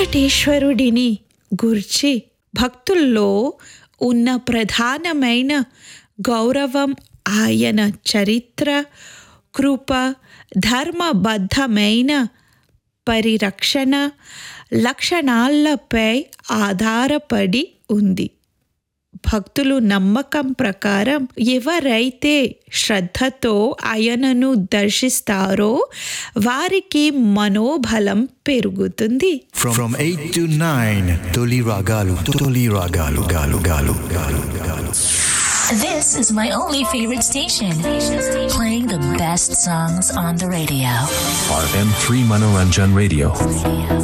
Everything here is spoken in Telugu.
వెంకటేశ్వరుడిని గుర్చి భక్తుల్లో ఉన్న ప్రధానమైన గౌరవం ఆయన చరిత్ర కృప ధర్మబద్ధమైన పరిరక్షణ లక్షణాలపై ఆధారపడి ఉంది భక్తులు నమ్మకం ప్రకారం ఎవరైతే శ్రద్ధతో ఆయనను దర్శిస్తారో వారికి మనోబలం పెరుగుతుంది From, from 8 to 9, Toli Ragalu, Toli Ragalu, Galu, Galu, Galu, Galu. This is my only favorite station, playing the best songs on the radio. RM3 Manoranjan Radio.